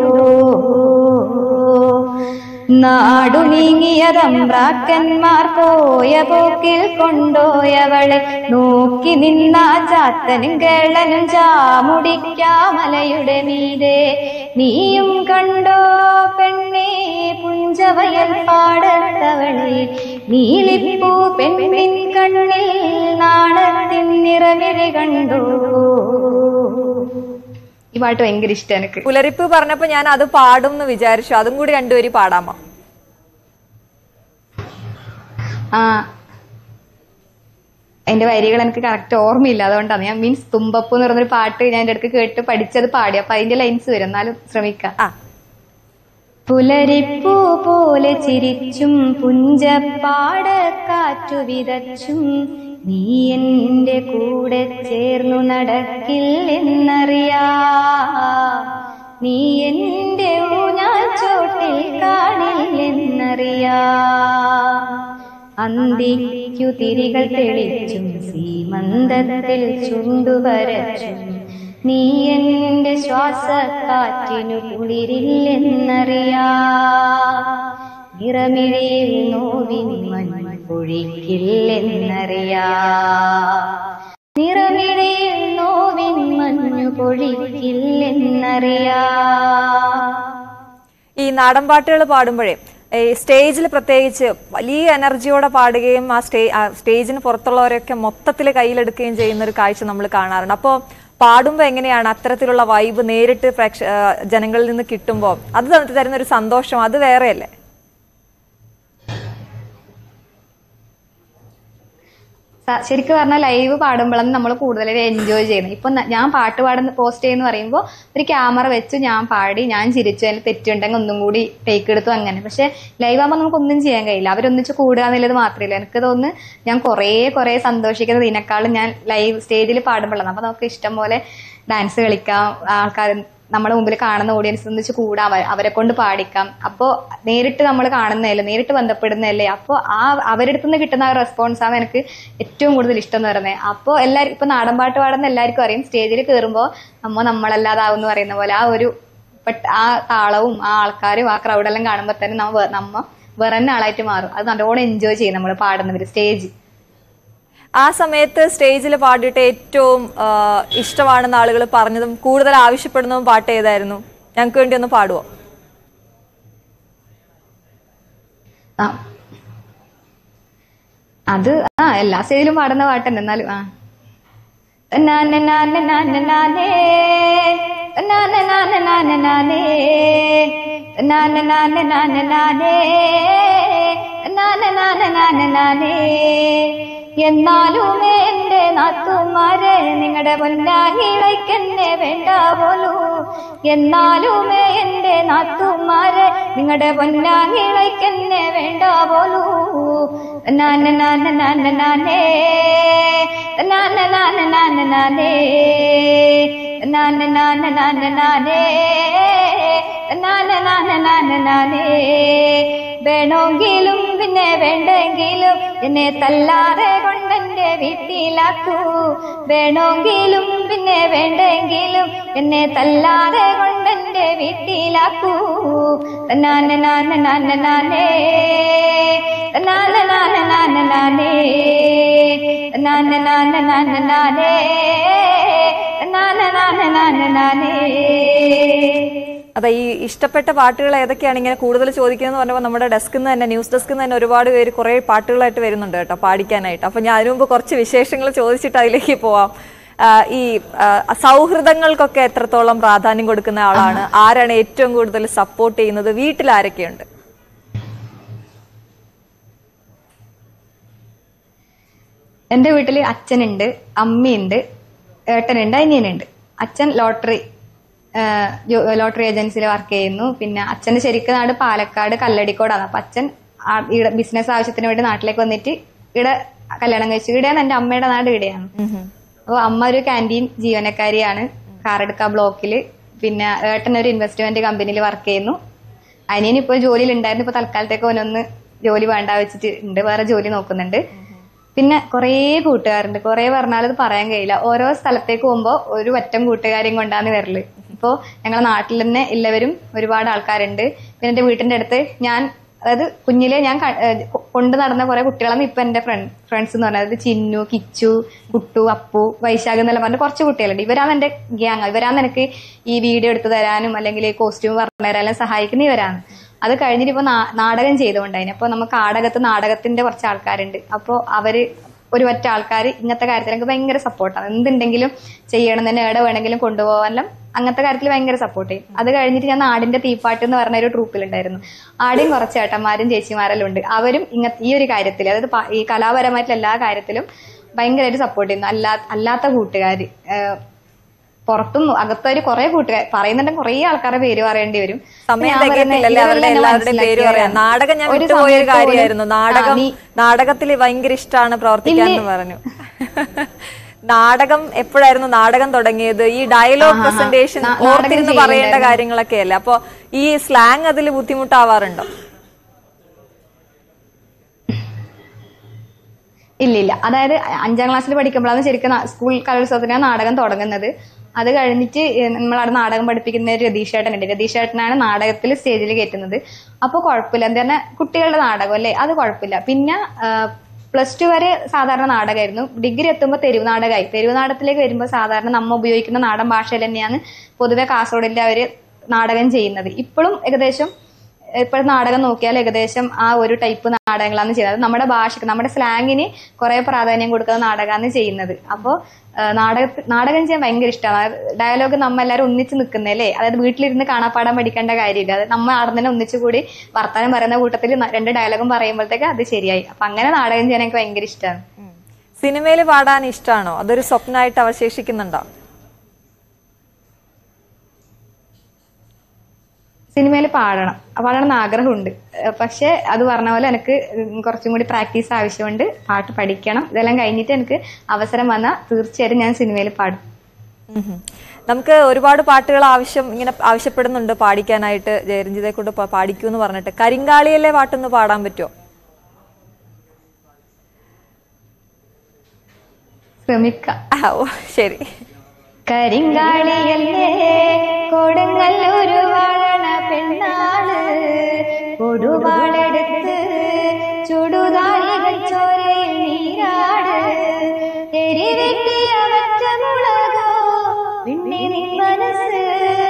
S2: നാടു നീങ്ങിയതമ്പ്രാക്കന്മാർ പോയ പോക്കിൽ കൊണ്ടോയവളെ നോക്കി നിന്ന ചാത്തനും കേളനും ചാമുടിക്കാമലയുടെ മീതെ നീയും കണ്ടോ പെണ്ണേ പുഞ്ചവയൽ പാടത്തവളെ നീലിപ്പൂ പെണ്ണിൻ കണ്ണിൽ നാണത്തിൻ നിറമിഴി കണ്ടോ ഈ പാട്ട് ഭയങ്കര ഇഷ്ടം എനിക്ക്
S1: പുലരിപ്പ് പറഞ്ഞപ്പോ ഞാൻ അത് പാടും എന്ന് വിചാരിച്ചു അതും കൂടി രണ്ടുപേരും പാടാമോ
S2: ആ അതിന്റെ വരികൾ എനിക്ക് കറക്റ്റ് ഓർമ്മയില്ല അതുകൊണ്ടാണ് ഞാൻ മീൻസ് തുമ്പപ്പൂ എന്ന് പറഞ്ഞൊരു പാട്ട് ഞാൻ എന്റെ അടുത്ത് കേട്ട് പഠിച്ചത് പാടി അപ്പൊ അതിന്റെ ലൈൻസ് വരും എന്നാലും ശ്രമിക്കാം
S1: ആ
S2: പുലരിപ്പൂ പോലെ ചിരിച്ചും പുഞ്ചപ്പാട കാറ്റു വിതച്ചും നീ എന്റെ കൂടെ ചേർന്നു നടക്കില്ലെന്നറിയാ നീ എന്റെ ഊഞ്ഞാൽ ചോട്ടിൽ കാണില്ലെന്നറിയാ അന്തിക്കു തിരികൾ തെളിച്ചും സീമന്തത്തിൽ ചുണ്ടുവരച്ചും നീ എന്റെ ശ്വാസക്കാറ്റിനു കുളിരില്ലെന്നറിയാ നിറമിഴിയിൽ നോവിനി മഞ്ഞ് പൊഴിക്കില്ലെന്നറിയാ നിറമിഴിയിൽ നോവിനി മഞ്ഞു പൊഴിക്കില്ലെന്നറിയാ
S1: ഈ നാടൻ പാട്ടുകൾ പാടുമ്പോഴേ ഈ സ്റ്റേജിൽ പ്രത്യേകിച്ച് വലിയ എനർജിയോടെ പാടുകയും ആ സ്റ്റേ ആ സ്റ്റേജിന് പുറത്തുള്ളവരെയൊക്കെ മൊത്തത്തിൽ കയ്യിലെടുക്കുകയും ചെയ്യുന്ന ഒരു കാഴ്ച നമ്മൾ കാണാറുണ്ട് അപ്പോൾ പാടുമ്പോൾ എങ്ങനെയാണ് അത്തരത്തിലുള്ള വൈബ് നേരിട്ട് പ്രേക്ഷ ആ, ജനങ്ങളിൽ നിന്ന് കിട്ടുമ്പോൾ അത് തന്നിട്ട് തരുന്ന ഒരു സന്തോഷം അത് വേറെയല്ലേ
S2: സ- ശരിക്കും പറഞ്ഞാൽ ലൈവ് പാടുമ്പോഴാണ് നമ്മൾ കൂടുതൽ എൻജോയ് ചെയ്യുന്നത് ഇപ്പൊ ന- ഞാൻ പാട്ട് പാടുന്ന പോസ്റ്റ് ചെയ്യുന്ന പറയുമ്പോൾ ഒരു ക്യാമറ വെച്ച് ഞാൻ പാടി ഞാൻ ചിരിച്ചു അതിന് തെറ്റുണ്ടെങ്കിൽ ഒന്നും കൂടി ടേക്ക് എടുത്തു അങ്ങനെ പക്ഷെ ലൈവ് ആകുമ്പോൾ നമുക്ക് ഒന്നും ചെയ്യാൻ കഴിയില്ല അവരൊന്നിച്ച് കൂടുക എന്നുള്ളത് മാത്രമല്ല എനിക്ക് തോന്നുന്നു ഞാൻ കുറേ കുറേ സന്തോഷിക്കുന്നത് ഇതിനേക്കാളും ഞാൻ ലൈവ് സ്റ്റേജിൽ പാടുമ്പോഴാണ് അപ്പൊ നമുക്ക് ഇഷ്ടം പോലെ ഡാൻസ് കളിക്കാം ആൾക്കാർ നമ്മുടെ മുമ്പിൽ കാണുന്ന ഓഡിയൻസ് ഒന്നിച്ച് കൂടാം അവ- അവരെ കൊണ്ട് പാടിക്കാം അപ്പോൾ നേരിട്ട് നമ്മൾ കാണുന്നതല്ലേ നേരിട്ട് ബന്ധപ്പെടുന്നതല്ലേ അപ്പോൾ ആ അവരുടെ അടുത്ത് നിന്ന് കിട്ടുന്ന ആ റെസ്പോൺസ് ആണ് എനിക്ക് ഏറ്റവും കൂടുതൽ ഇഷ്ടം എന്ന് പറയുന്നത് അപ്പോൾ എല്ലാവരും ഇപ്പൊ നാടൻ പാട്ട് പാടുന്ന എല്ലാവർക്കും അറിയാം സ്റ്റേജിൽ കയറുമ്പോൾ നമ്മ നമ്മളല്ലാതാവും എന്ന് പറയുന്ന പോലെ ആ ഒരു പെട്ട ആ താളവും ആ ആൾക്കാരും ആ ക്രൗഡെല്ലാം കാണുമ്പോൾ തന്നെ നമ്മ വേ- നമ്മ വേറെ തന്നെ ആളായിട്ട് മാറും അത് നല്ലോണം എൻജോയ് ചെയ്യും നമ്മൾ പാടുന്നവർ സ്റ്റേജ്
S1: ആ സമയത്ത് സ്റ്റേജിൽ പാടിയിട്ട് ഏറ്റവും ആ, ഇഷ്ടമാണെന്ന് ആളുകൾ പറഞ്ഞതും കൂടുതൽ ആവശ്യപ്പെടുന്നതും പാട്ട് ഏതായിരുന്നു ഞങ്ങൾക്ക് വേണ്ടി ഒന്ന് പാടുവോ
S2: ആ അത് ആ എല്ലാ സ്റ്റേജിലും പാടുന്ന പാട്ട് തന്നെ എന്നാലും ആ നാന നാന നാന നാനേ നാന നാന നാന നാനേ നാന നാന നാന നാനേ നാന നാന നാന നാനേ എന്നാലും എന്റെ നാത്തുമാരെ നിങ്ങളുടെ പൊന്നാഹിളയ്ക്കെന്നെ വേണ്ട പോലൂ എന്നാലും എന്റെ നാത്തുമാരെ നിങ്ങളുടെ പൊന്നാഹിളയ്ക്കെന്നെ വേണ്ട പോലൂ നാന നാന നാന നാനേ നാന നാന നാന നാനേ നാന നാന നാന നാനേ നാന നാന നാന നാനേ വേണമെങ്കിലും പിന്നെ വേണ്ടെങ്കിലും എന്നെ തല്ലാതെ കൊണ്ടെന്റെ വീട്ടിലാക്കൂ വേണമെങ്കിലും പിന്നെ വേണ്ടെങ്കിലും എന്നെ തല്ലാതെ കൊണ്ടെന്റെ വീട്ടിലാക്കൂ നാന നാന നാന നാനേ നാന നാന നാന നാനേ നാന നാന നാന നാനേ നാന നാന നാന നാനേ
S1: അതെ ഈ ഇഷ്ടപ്പെട്ട പാട്ടുകൾ ഏതൊക്കെയാണ് ഇങ്ങനെ കൂടുതൽ ചോദിക്കുന്നത് പറഞ്ഞപ്പോൾ നമ്മുടെ ഡെസ്കിൽ നിന്ന് തന്നെ ന്യൂസ് ഡെസ്കിൽ നിന്ന് തന്നെ ഒരുപാട് പേര് കുറേ പാട്ടുകളായിട്ട് വരുന്നുണ്ട് കേട്ടോ പാടിക്കാനായിട്ട് അപ്പം ഞാൻ അതിനു മുമ്പ് കുറച്ച് വിശേഷങ്ങൾ ചോദിച്ചിട്ട് അതിലേക്ക് പോവാം ആ, ഈ ആ, സൗഹൃദങ്ങൾക്കൊക്കെ എത്രത്തോളം പ്രാധാന്യം കൊടുക്കുന്ന ആളാണ് ആരാണ് ഏറ്റവും കൂടുതൽ സപ്പോർട്ട് ചെയ്യുന്നത് വീട്ടിൽ ആരൊക്കെയുണ്ട്
S2: എന്റെ വീട്ടിൽ അച്ഛനുണ്ട് അമ്മയുണ്ട് ഏട്ടനുണ്ട് അനിയനുണ്ട് അച്ഛൻ ലോട്ടറി ലോട്ടറി ഏജൻസിയിൽ വർക്ക് ചെയ്യുന്നു പിന്നെ അച്ഛന്റെ ശരിക്കും നാട് പാലക്കാട് കല്ലടിക്കോടാണ് അപ്പൊ അച്ഛൻ ആ- ഇവിടെ ബിസിനസ് ആവശ്യത്തിന് വേണ്ടി നാട്ടിലേക്ക് വന്നിട്ട് ഇവിടെ കല്യാണം കഴിച്ചു ഇവിടെയാണ് എന്റെ അമ്മയുടെ നാട് ഇവിടെയാണ് അപ്പോൾ അമ്മ ഒരു ക്യാൻറ്റീൻ ജീവനക്കാരിയാണ് കാറെടുക്ക ബ്ലോക്കിൽ പിന്നെ ഏട്ടൻ ഒരു ഇൻവെസ്റ്റ്മെന്റ് കമ്പനിയിൽ വർക്ക് ചെയ്യുന്നു അനിയൻ ഇപ്പോൾ ജോലിയിൽ ഉണ്ടായിരുന്നു ഇപ്പൊ തൽക്കാലത്തേക്ക് ഓനൊന്ന് ജോലി വേണ്ട വെച്ചിട്ട് ഉണ്ട് വേറെ ജോലി നോക്കുന്നുണ്ട് പിന്നെ കുറേ കൂട്ടുകാരുണ്ട് കുറേ പറഞ്ഞാൽ അത് പറയാൻ കഴിയില്ല ഓരോ സ്ഥലത്തേക്ക് പോകുമ്പോൾ ഒരു ഒറ്റം കൂട്ടുകാരെയും കൊണ്ടാണ് വരല് ഇപ്പോൾ ഞങ്ങളുടെ നാട്ടിൽ തന്നെ എല്ലാവരും ഒരുപാട് ആൾക്കാരുണ്ട് പിന്നെ എന്റെ വീട്ടിന്റെ അടുത്ത് ഞാൻ അതായത് കുഞ്ഞിലെ ഞാൻ ക- ഏഹ് കൊ- കൊണ്ട് നടന്ന കുറെ കുട്ടികളാണ് ഇപ്പൊ എന്റെ ഫ്രണ്ട് ഫ്രണ്ട്സ് എന്ന് പറഞ്ഞത് ചിന്നു കിച്ചു കുട്ടു അപ്പു വൈശാഖ് എന്നെല്ലാം പറഞ്ഞ കുറച്ച് കുട്ടികളുണ്ട് ഇവരാണ് എന്റെ ഗ്യാങ് ഇവരാണ് എനിക്ക് ഈ വീഡിയോ എടുത്തു തരാനും അല്ലെങ്കിൽ കോസ്റ്റ്യൂം പറഞ്ഞു തരാനും സഹായിക്കുന്ന ഇവരാണ് അത് കഴിഞ്ഞിട്ട് ഇപ്പൊ നാ- നാടകം ചെയ്തുകൊണ്ടായിരുന്നു അപ്പൊ നമുക്ക് നാടകത്ത് നാടകത്തിന്റെ കുറച്ച് ആൾക്കാരുണ്ട് അപ്പോൾ അവര് ഒരു ഒറ്റ ആൾക്കാർ ഇങ്ങനത്തെ കാര്യത്തിൽ എനിക്ക് ഭയങ്കര സപ്പോർട്ടാണ് എന്തുണ്ടെങ്കിലും ചെയ്യണം തന്നെ എവിടെ വേണമെങ്കിലും കൊണ്ടുപോകാനെല്ലാം അങ്ങനത്തെ കാര്യത്തിൽ ഭയങ്കര സപ്പോർട്ട് ചെയ്യും അത് കഴിഞ്ഞിട്ട് ഞാൻ നാടിന്റെ തീപ്പാട്ട് എന്ന് പറഞ്ഞ ഒരു ട്രൂപ്പിലുണ്ടായിരുന്നു ആടെയും കുറച്ച് ഏട്ടന്മാരും ചേച്ചിമാരെല്ലാം ഉണ്ട് അവരും ഇങ്ങനത്തെ ഈ ഒരു കാര്യത്തിൽ അതായത് പ- ഈ കലാപരമായിട്ടുള്ള എല്ലാ കാര്യത്തിലും ഭയങ്കരമായിട്ട് സപ്പോർട്ട് ചെയ്യുന്നു അല്ലാ അല്ലാത്ത കൂട്ടുകാർ പുറത്തും അകത്തൊരു കുറെ കൂട്ടുകാർ പറയുന്നുണ്ടെങ്കിൽ കുറെ ആൾക്കാരുടെ പേര് പറയേണ്ടി വരും
S1: സമയം
S2: ഞാൻ പറയുന്നത്
S1: തികയത്തില്ലല്ലേ അവരുടെ
S2: ഇവരെല്ലാം എന്നെ
S1: എല്ലാവരുടെയും പേര് പറയാം
S2: മനസ്സിലാക്കിയവരാണ്.
S1: നാടകം ഞാൻ
S2: ഒരു
S1: വിട്ടുപോയൊരു
S2: സമയത്ത് പോലും,
S1: കാര്യമായിരുന്നു നാടകം
S2: ആ, നീ-
S1: നാടകത്തിൽ ഭയങ്കര ഇഷ്ടമാണ് പ്രവർത്തിക്കാൻ എന്ന് പറഞ്ഞു നാടകം എപ്പോഴായിരുന്നു നാടകം തുടങ്ങിയത് ഈ ഡയലോഗ് പ്രസന്റേഷൻ
S2: നാ- നാടകം
S1: ഓർത്തിരുന്ന് പറയേണ്ട
S2: ചെയ്യുന്നുണ്ടായിരുന്നു.
S1: കാര്യങ്ങളൊക്കെ അല്ലേ അപ്പൊ ഈ സ്ലാങ് അതിൽ ബുദ്ധിമുട്ടാവാറുണ്ടോ
S2: ഇല്ല ഇല്ല അതായത് അഞ്ചാം ക്ലാസ്സിൽ പഠിക്കുമ്പോഴാണ് ശരിക്കും നാ- സ്കൂൾ കലോത്സവത്തിനാണ് നാടകം തുടങ്ങുന്നത് അത് കഴിഞ്ഞിട്ട് നമ്മൾ അവിടെ നാടകം പഠിപ്പിക്കുന്ന ഒരു രതീഷ് ഏട്ടനുണ്ട് രതീഷ് ഏട്ടനാണ് നാടകത്തിൽ സ്റ്റേജിൽ കയറ്റുന്നത് അപ്പോൾ കുഴപ്പമില്ല എന്താ പറഞ്ഞാൽ കുട്ടികളുടെ നാടകം അല്ലേ അത് കുഴപ്പമില്ല പിന്നെ പ്ലസ് ടു വരെ സാധാരണ നാടകമായിരുന്നു ഡിഗ്രി എത്തുമ്പോൾ തെരുവ് നാടകമായി തെരുവ് നാടകത്തിലേക്ക് വരുമ്പോൾ സാധാരണ നമ്മ ഉപയോഗിക്കുന്ന നാടൻ ഭാഷയിൽ തന്നെയാണ് പൊതുവെ കാസർഗോഡിലെ അവര് നാടകം ചെയ്യുന്നത് ഇപ്പോഴും ഏകദേശം ഇപ്പോൾ നാടകം നോക്കിയാൽ ഏകദേശം ആ ഒരു ടൈപ്പ് നാടകങ്ങളാണ് ചെയ്യുന്നത് അത് നമ്മുടെ ഭാഷക്ക് നമ്മുടെ സ്ലാങ്ങിന് കുറെ പ്രാധാന്യം കൊടുക്കുന്ന നാടകമാണ് ചെയ്യുന്നത് അപ്പോൾ നാടക നാടകം ചെയ്യാൻ ഭയങ്കര ഇഷ്ടമാണ് ഡയലോഗ് നമ്മ എല്ലാവരും ഒന്നിച്ച് നിൽക്കുന്നല്ലേ അതായത് വീട്ടിലിരുന്ന് കാണാപ്പാടാൻ പഠിക്കേണ്ട കാര്യമില്ല അത് നമ്മൾ അവിടെ തന്നെ ഒന്നിച്ചു കൂടി വർത്തമാനം പറയുന്ന കൂട്ടത്തിൽ ന- രണ്ട് ഡയലോഗും പറയുമ്പോഴത്തേക്ക് അത് ശരിയായി അപ്പൊ അങ്ങനെ നാടകം ചെയ്യാൻ എനിക്ക് ഭയങ്കര ഇഷ്ടമാണ്
S1: സിനിമയിൽ പാടാൻ ഇഷ്ടമാണോ അതൊരു സ്വപ്നമായിട്ട് അവശേഷിക്കുന്നുണ്ടോ
S2: സിനിമയിൽ പാടണം പാടണം എന്ന് ആഗ്രഹമുണ്ട് ഏഹ് പക്ഷെ അത് പറഞ്ഞ പോലെ എനിക്ക് കുറച്ചും കൂടി പ്രാക്ടീസ് ആവശ്യമുണ്ട് പാട്ട് പഠിക്കണം ഇതെല്ലാം കഴിഞ്ഞിട്ട് എനിക്ക് അവസരം വന്നാൽ തീർച്ചയായിട്ടും ഞാൻ സിനിമയിൽ പാടും
S1: ഉം ഹും. നമുക്ക് ഒരുപാട് പാട്ടുകൾ ആവശ്യം ഇങ്ങനെ ആവശ്യപ്പെടുന്നുണ്ട് പാടിക്കാനായിട്ട് ജയരഞ്ജിതെ കൊണ്ട് പ- പാടിക്കൂ എന്ന് പറഞ്ഞിട്ട് കരിങ്കാളിയല്ലേ പാട്ടൊന്ന് പാടാൻ പറ്റുമോ
S2: ശ്രമിക്കാം
S1: ആ, ഓ ശരി
S2: കരിങ്കാളിയല്ലേ കൊടുങ്ങല്ലൂരു വാഴണ പെണ്ണാള് കൊടുവാളെടുത്ത് ചുടുതാലികൾ ചോരയിൽ നീരാട് എരിവെട്ടിയ വറ്റമുളകോ വിണ്ണി നിൻ മനസ്സ്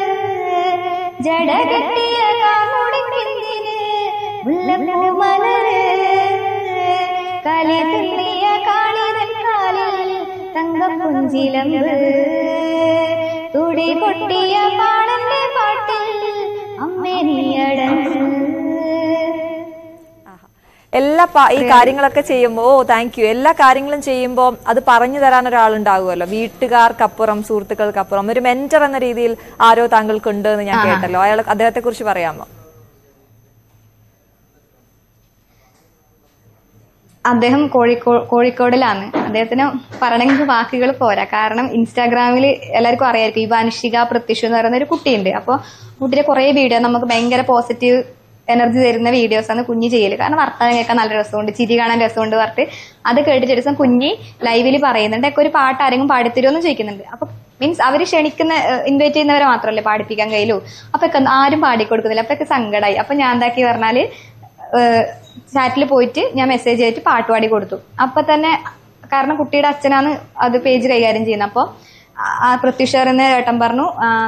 S2: ജടകെട്ടിയ കാമുടിപ്പിന്തിന് മുല്ലപ്പൂ മലര് കലി തുള്ളിയ കാളിതൻ കാലിൽ തങ്കപ്പുഞ്ചിലമ്പ് തുടി പൊട്ടിയ പാടന്റെ പാട്ടിൽ അമ്മേ നീയടങ്ങ്
S1: ആഹാ. എല്ലാ പാ- ഈ കാര്യങ്ങളൊക്കെ ചെയ്യുമ്പോൾ ഓ താങ്ക് യു എല്ലാ കാര്യങ്ങളും ചെയ്യുമ്പോൾ അത് പറഞ്ഞു തരാൻ ഒരാളുണ്ടാവുമല്ലോ വീട്ടുകാർക്കപ്പുറം സുഹൃത്തുക്കൾക്കപ്പുറം ഒരു മെന്റർ എന്ന രീതിയിൽ ആരോ താങ്കൾക്കുണ്ട് എന്ന് ഞാൻ കേട്ടല്ലോ അയാൾ അദ്ദേഹത്തെ കുറിച്ച് പറയാമോ
S2: അദ്ദേഹം കോഴിക്കോ കോഴിക്കോടിലാണ് അദ്ദേഹത്തിന് പറയണമെങ്കിൽ വാക്കുകൾ പോരാ കാരണം ഇൻസ്റ്റാഗ്രാമിൽ എല്ലാവർക്കും അറിയായിരിക്കും ഈ വനുഷിക പ്രത്യക്ഷ എന്ന് പറയുന്ന ഒരു കുട്ടിയുണ്ട് അപ്പോൾ കുട്ടിയുടെ കുറേ വീഡിയോ നമുക്ക് ഭയങ്കര പോസിറ്റീവ് എനർജി തരുന്ന വീഡിയോസ് ആണ് കുഞ്ഞ് ചെയ്യല് കാരണം വർത്തമാനം കേൾക്കാൻ നല്ല രസമുണ്ട് ചിരി കാണാൻ രസമുണ്ട് പറഞ്ഞിട്ട് അത് കേട്ടിട്ട് ഒരു ദിവസം കുഞ്ഞി ലൈവിൽ പറയുന്നുണ്ട് ഒക്കെ ഒരു പാട്ട് ആരെങ്കിലും പാടിത്തരുമോ എന്ന് ചോദിക്കുന്നുണ്ട് അപ്പൊ മീൻസ് അവർ ക്ഷണിക്കുന്ന ഇൻവൈറ്റ് ചെയ്യുന്നവരെ മാത്രമല്ലേ പാടിപ്പിക്കാൻ കഴിയൂ അപ്പൊ ഒക്കെ ആരും പാടിക്കൊടുക്കുന്നില്ല അപ്പൊ ഒക്കെ സങ്കടമായി അപ്പൊ ഞാൻ എന്താക്കി പറഞ്ഞാല് ചാറ്റിൽ പോയിട്ട് ഞാൻ മെസ്സേജ് ചെയ്തിട്ട് പാട്ട് പാടി കൊടുത്തു അപ്പൊ തന്നെ കാരണം കുട്ടിയുടെ അച്ഛനാണ് അത് പേജ് കൈകാര്യം ചെയ്യുന്നത് അപ്പോൾ ആ പ്രത്യുഷ എന്ന ഏട്ടൻ പറഞ്ഞു ആ,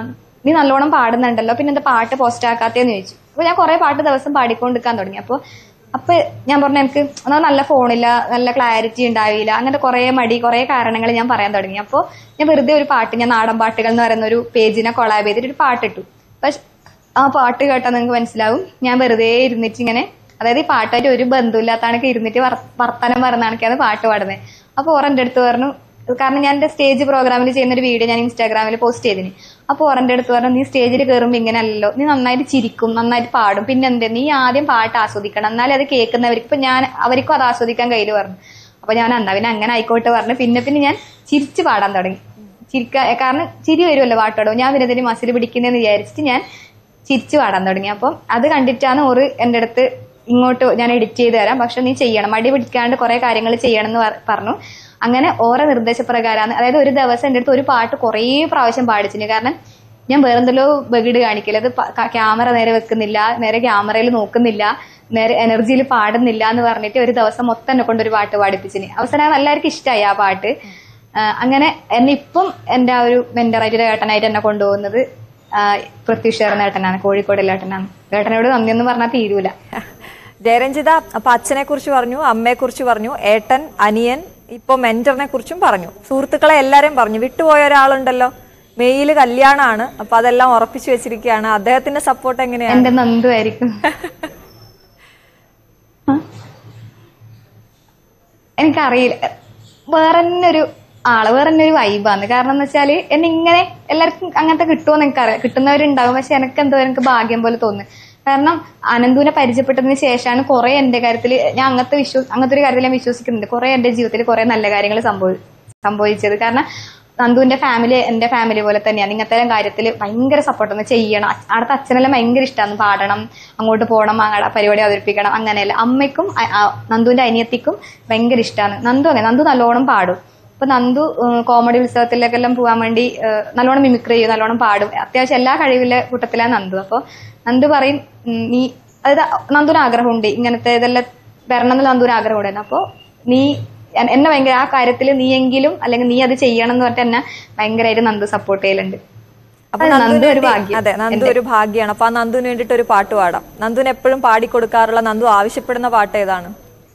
S2: നീ നല്ലോണം പാടുന്നുണ്ടല്ലോ പിന്നെ എന്താ പാട്ട് പോസ്റ്റ് ആക്കാത്തേന്ന് ചോദിച്ചു അപ്പൊ ഞാൻ കുറെ പാട്ട് ദിവസം പാടിക്കൊണ്ടിരിക്കാൻ തുടങ്ങി അപ്പൊ അപ്പൊ ഞാൻ പറഞ്ഞു എനിക്ക് എന്നാൽ നല്ല ഫോണില്ല നല്ല ക്ലാരിറ്റി ഉണ്ടാവില്ല അങ്ങനത്തെ കുറെ മടി കുറെ കാരണങ്ങൾ ഞാൻ പറയാൻ തുടങ്ങി അപ്പോൾ ഞാൻ വെറുതെ ഒരു പാട്ട് ഞാൻ നാടൻ പാട്ടുകൾ എന്ന് പറയുന്ന ഒരു പേജിനെ കൊളാബ് ചെയ്തിട്ട് ഒരു പാട്ടിട്ടു പക്ഷെ ആ പാട്ട് കേട്ടാൽ നിങ്ങൾക്ക് മനസ്സിലാവും ഞാൻ വെറുതെ ഇരുന്നിട്ട് ഇങ്ങനെ അതായത് ഈ പാട്ടായിട്ട് ഒരു ബന്ധമില്ലാത്താണൊക്കെ ഇരുന്നിട്ട് വർ- വർത്തമാനം പറഞ്ഞാണൊക്കെയാണ് പാട്ട് പാടുന്നത് അപ്പോൾ ഓറൻ്റെ അടുത്ത് പറഞ്ഞു കാരണം ഞാൻ എൻ്റെ സ്റ്റേജ് പ്രോഗ്രാമിൽ ചെയ്യുന്ന ഒരു വീഡിയോ ഞാൻ ഇൻസ്റ്റാഗ്രാമിൽ പോസ്റ്റ് ചെയ്തിന് അപ്പോൾ ഓറൻ്റെ അടുത്ത് പറഞ്ഞു നീ സ്റ്റേജിൽ കയറുമ്പോൾ ഇങ്ങനെ അല്ലല്ലോ നീ നന്നായിട്ട് ചിരിക്കും നന്നായിട്ട് പാടും പിന്നെ എന്താ നീ ആദ്യം പാട്ട് ആസ്വദിക്കണം എന്നാലേ അത് കേൾക്കുന്നവർക്ക് ഇപ്പൊ ഞാൻ അവർക്കും അത് ആസ്വദിക്കാൻ കയ്യിൽ പറഞ്ഞു അപ്പൊ ഞാൻ എന്നാ പിന്നെ അങ്ങനെ ആയിക്കോട്ടെ പറഞ്ഞു പിന്നെ പിന്നെ ഞാൻ ചിരിച്ച് പാടാൻ തുടങ്ങി ചിരിക്ക കാരണം ചിരി വരുമല്ലോ പാട്ടോടോ ഞാൻ പിന്നെ ഇതിന് മസിൽ പിടിക്കുന്നതെന്ന് വിചാരിച്ചിട്ട് ഞാൻ ചിരിച്ചു പാടാൻ തുടങ്ങി അപ്പം അത് കണ്ടിട്ടാണ് ഓറ് എൻ്റെ അടുത്ത് ഇങ്ങോട്ട് ഞാൻ എഡിറ്റ് ചെയ്ത് തരാം പക്ഷെ നീ ചെയ്യണം മടി പിടിക്കാണ്ട് കുറെ കാര്യങ്ങൾ ചെയ്യണം എന്ന് പറ- പറഞ്ഞു അങ്ങനെ ഓരോ നിർദ്ദേശപ്രകാരമാണ് അതായത് ഒരു ദിവസം എൻ്റെ അടുത്ത് ഒരു പാട്ട് കുറേ പ്രാവശ്യം പാടിച്ചിന് കാരണം ഞാൻ വേറെന്തല്ലോ ബഗിഡ് കാണിക്കില്ല അത് ക്യാമറ നേരെ വെക്കുന്നില്ല നേരെ ക്യാമറയിൽ നോക്കുന്നില്ല നേരെ എനർജിയിൽ പാടുന്നില്ല എന്ന് പറഞ്ഞിട്ട് ഒരു ദിവസം മൊത്തം എന്നെ കൊണ്ട് ഒരു പാട്ട് പാടിപ്പിച്ചിന് അവസാനം എല്ലാവർക്കും ഇഷ്ടമായി ആ പാട്ട് ആ, അങ്ങനെ എന്നെ ഇപ്പം എൻ്റെ ആ ഒരു മെന്ററായിട്ട് ഒരു ഏട്ടനായിട്ട് എന്നെ കൊണ്ടുപോകുന്നത് ആ, പൃഥ്വിഷേർ ഏട്ടനാണ് കോഴിക്കോടിലെ ഏട്ടനാണ് ഏട്ടനോട് നന്ദിയൊന്നും പറഞ്ഞാൽ തീരൂല
S1: ജയരഞ്ജിത അപ്പൊ അച്ഛനെ കുറിച്ച് പറഞ്ഞു അമ്മയെ കുറിച്ച് പറഞ്ഞു ഏട്ടൻ അനിയൻ ഇപ്പൊ മെന്ററിനെ കുറിച്ചും പറഞ്ഞു സുഹൃത്തുക്കളെ എല്ലാരെയും പറഞ്ഞു വിട്ടുപോയ ഒരാളുണ്ടല്ലോ മെയില് കല്യാണമാണ് അപ്പൊ അതെല്ലാം ഉറപ്പിച്ചു വെച്ചിരിക്കുകയാണ് അദ്ദേഹത്തിന്റെ സപ്പോർട്ട് എങ്ങനെയാണ്
S2: എന്റെ നന്ദു ആയിരിക്കും ആ? എനിക്കറിയില്ല വേറെ തന്നെ ഒരു ആള് വേറെ തന്നെ ഒരു വൈബാണ് കാരണം എന്ന് വെച്ചാല് എന്നെ ഇങ്ങനെ എല്ലാവർക്കും അങ്ങനത്തെ കിട്ടുമോന്ന് എനിക്കറിയാം കിട്ടുന്നവരുണ്ടാവും പക്ഷെ എനിക്ക് എന്തോ എനിക്ക് ഭാഗ്യം പോലെ തോന്നുന്നു കാരണം അനന്തുവിനെ പരിചയപ്പെട്ടതിന് ശേഷമാണ് കുറെ എന്റെ കാര്യത്തിൽ ഞാൻ അങ്ങനത്തെ വിശ്വ അങ്ങനത്തെ ഒരു കാര്യത്തിൽ ഞാൻ വിശ്വസിക്കുന്നുണ്ട് കുറെ എന്റെ ജീവിതത്തിൽ കുറെ നല്ല കാര്യങ്ങൾ സംഭവി സംഭവിച്ചത് കാരണം നന്ദുവിന്റെ ഫാമിലി എന്റെ ഫാമിലി പോലെ തന്നെയാണ് ഇങ്ങനത്തെ കാര്യത്തിൽ ഭയങ്കര സപ്പോർട്ട് ചെയ്യണം അ- അവിടുത്തെ അച്ഛനെല്ലാം ഭയങ്കര ഇഷ്ടമാണ് പാടണം അങ്ങോട്ട് പോകണം അങ്ങടെ പരിപാടി അവതരിപ്പിക്കണം അങ്ങനെയല്ല അമ്മയ്ക്കും അ- ആ നന്ദുവിന്റെ അനിയത്തിക്കും ഭയങ്കര ഇഷ്ടമാണ് നന്ദു അങ്ങനെ നന്ദു നല്ലോണം പാടും അപ്പൊ നന്ദു ഏഹ്, കോമഡി ഉത്സവത്തിലേക്കെല്ലാം പോകാൻ വേണ്ടി ഏഹ്, നല്ലോണം മിമിക്രി ചെയ്യും നല്ലോണം പാടും അത്യാവശ്യം എല്ലാ കഴിവിലെ കൂട്ടത്തിലാണ് നന്ദു അപ്പൊ നന്ദു പറയും ഉം, നീ അതായത് നന്ദുവിന് ആഗ്രഹമുണ്ട് ഇങ്ങനത്തെ ഇതെല്ലാം വരണം എന്നുള്ള നന്ദുവിന് ആഗ്രഹമുണ്ടായിരുന്നു അപ്പൊ നീ എൻ- എന്നെ ഭയങ്കര ആ കാര്യത്തിൽ നീയെങ്കിലും അല്ലെങ്കിൽ നീ അത് ചെയ്യണം എന്ന് പറഞ്ഞിട്ട് എന്നെ ഭയങ്കരമായിട്ട് നന്ദു സപ്പോർട്ട് ചെയ്യലുണ്ട്
S1: അപ്പൊ
S2: അത്
S1: നന്ദുവിന്
S2: നന്ദു ഒരു
S1: വേണ്ടി-
S2: ഭാഗ്യം
S1: അതെ നന്ദു ഒരു ഭാഗ്യമാണ് അപ്പൊ ആ നന്ദുവിന് വേണ്ടിട്ട് ഒരു പാട്ട് പാടാം നന്ദുവിന് എപ്പോഴും പാടിക്കൊടുക്കാറുള്ള നന്ദു ആവശ്യപ്പെടുന്ന പാട്ട് ഏതാണ്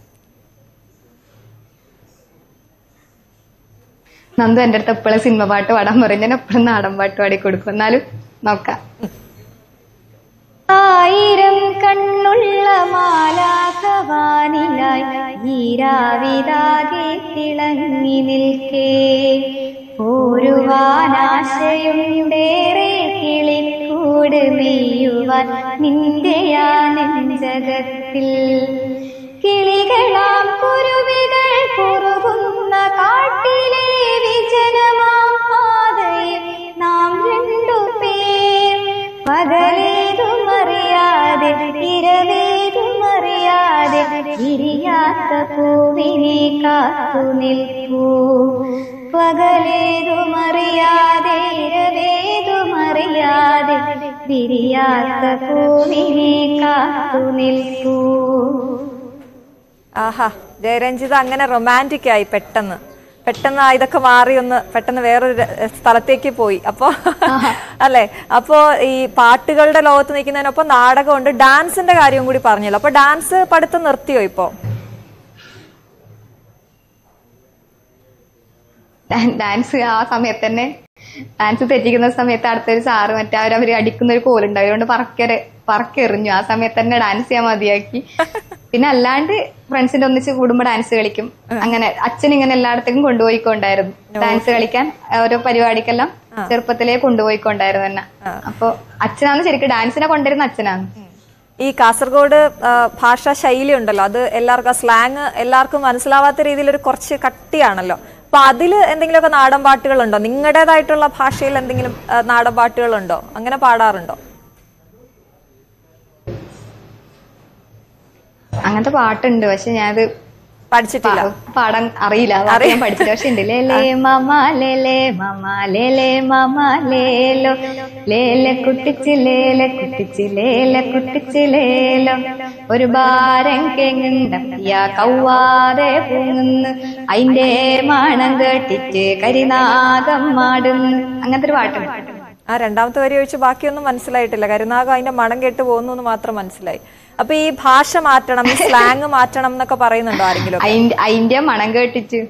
S2: നന്ദു എന്റെ അടുത്ത് എപ്പോഴും സിനിമ പാട്ട് പാടാൻ പറയും ഞാൻ എപ്പോഴും നാടൻ പാട്ട് പാടി കൊടുക്കും എന്നാലും നോക്കാം ആയിരം കണ്ണുള്ള മാലാകവാനിലായി ഈരാവിതാകെ തിളങ്ങി നിൽക്കേ പോരുവാനാശയുണ്ടേറെ കിളിക്കൂട് നെയ്യുവാൻ നിന്റെയാ നെഞ്ചകത്തിൽ കിളികളാം കുരുവികൾ കുറുകുന്ന കാട്ടിലെ വിജനമാം പാതയിൽ നാം രണ്ടു പേർ പകലേതുമറിയാതെ ഇരവേതുമറിയാതെ വിരിയാത്ത പൂവിനെ കാത്തു നിൽക്കൂ പകലേതുമറിയാതെ ഇരവേതുമറിയാതെ വിരിയാത്ത പൂവിനെ കാത്തു നിൽക്കൂ
S1: ആഹാ ജയരഞ്ജിത അങ്ങനെ റൊമാൻറ്റിക് ആയി പെട്ടെന്ന് പെട്ടെന്ന് ആ ഇതൊക്കെ മാറി ഒന്ന് പെട്ടെന്ന് വേറൊരു ര- സ്ഥലത്തേക്ക് പോയി അപ്പോ അല്ലെ അപ്പോ ഈ പാട്ടുകളുടെ ലോകത്ത് നിൽക്കുന്നതിനൊപ്പം നാടകമുണ്ട് ഡാൻസിന്റെ കാര്യവും കൂടി പറഞ്ഞല്ലോ അപ്പൊ ഡാൻസ് പഠിത്തം നിർത്തിയോ ഇപ്പോ
S2: ഡാ- ഡാൻസ് ആ സമയത്ത് തന്നെ ഡാൻസ് തെറ്റിക്കുന്ന സമയത്ത് അടുത്തൊരു സാറ് മറ്റേ അവർ അവർ അടിക്കുന്ന ഒരു കോലുണ്ട് അതുകൊണ്ട് പറക്കര പറക്കെറിഞ്ഞു ആ സമയത്ത് തന്നെ ഡാൻസ് ചെയ്യാൻ മതിയാക്കി പിന്നെ അല്ലാണ്ട് ഫ്രണ്ട്സിന്റെ ഒന്നിച്ച് കൂടുമ്പോ ഡാൻസ് കളിക്കും അങ്ങനെ അച്ഛൻ ഇങ്ങനെ എല്ലായിടത്തേക്കും കൊണ്ടുപോയിക്കൊണ്ടായിരുന്നു ഡാൻസ് കളിക്കാൻ ഓരോ പരിപാടിക്കെല്ലാം ചെറുപ്പത്തിലേ കൊണ്ടുപോയിക്കൊണ്ടായിരുന്നു എന്നെ അപ്പൊ അച്ഛനാണ് ശരിക്കും ഡാൻസിനെ കൊണ്ടുവരുന്ന അച്ഛനാണ്
S1: ഈ കാസർഗോഡ് ആ, ഭാഷാ ശൈലി ഉണ്ടല്ലോ അത് എല്ലാവർക്കും സ്ലാങ് എല്ലാവർക്കും മനസ്സിലാവാത്ത രീതിയിൽ ഒരു കുറച്ച് കട്ടിയാണല്ലോ അപ്പൊ അതില് എന്തെങ്കിലുമൊക്കെ നാടൻ പാട്ടുകളുണ്ടോ നിങ്ങളുടേതായിട്ടുള്ള ഭാഷയിൽ എന്തെങ്കിലും ആ, നാടൻ പാട്ടുകളുണ്ടോ അങ്ങനെ പാടാറുണ്ടോ
S2: അങ്ങനത്തെ പാട്ടുണ്ട് പക്ഷെ ഞാനത്
S1: പഠിച്ചിട്ടില്ല
S2: പാ- പാടാൻ അറിയില്ല ആ പാട്ട് ഞാൻ പഠിച്ചില്ല പക്ഷെ ഉണ്ട് ലേലേ മമ ലേലേ മമ ലേലേ മമ ലേലോ ലേലെ കുട്ടിച്ച് ലേലെ കുട്ടിച്ച് ലേലെ കുട്ടിച്ച് ലേലോ ഒരു ഭാരം കെങ്ങുണ്ടയ്യ കൗവാതെ പൂങ്ങുന്നു അതിന്റെ മണം കേട്ടിട്ട് കരിനാഗം മാടുന്നു അങ്ങനത്തെ ഒരു പാട്ടുണ്ട്
S1: ആ രണ്ടാമത്തെ വരി ഒഴിച്ച് ബാക്കിയൊന്നും മനസ്സിലായിട്ടില്ല കരുനാഗം അതിന്റെ മണം കേട്ട് പോകുന്നു എന്ന് മാത്രം മനസ്സിലായി അപ്പൊ ഈ ഭാഷ മാറ്റണം ഈ സ്ലാങ് മാറ്റണം എന്നൊക്കെ പറയുന്നുണ്ടോ ആരെങ്കിലും
S2: അതിന്റെ അതിന്റെ മണം കേട്ടിട്ട്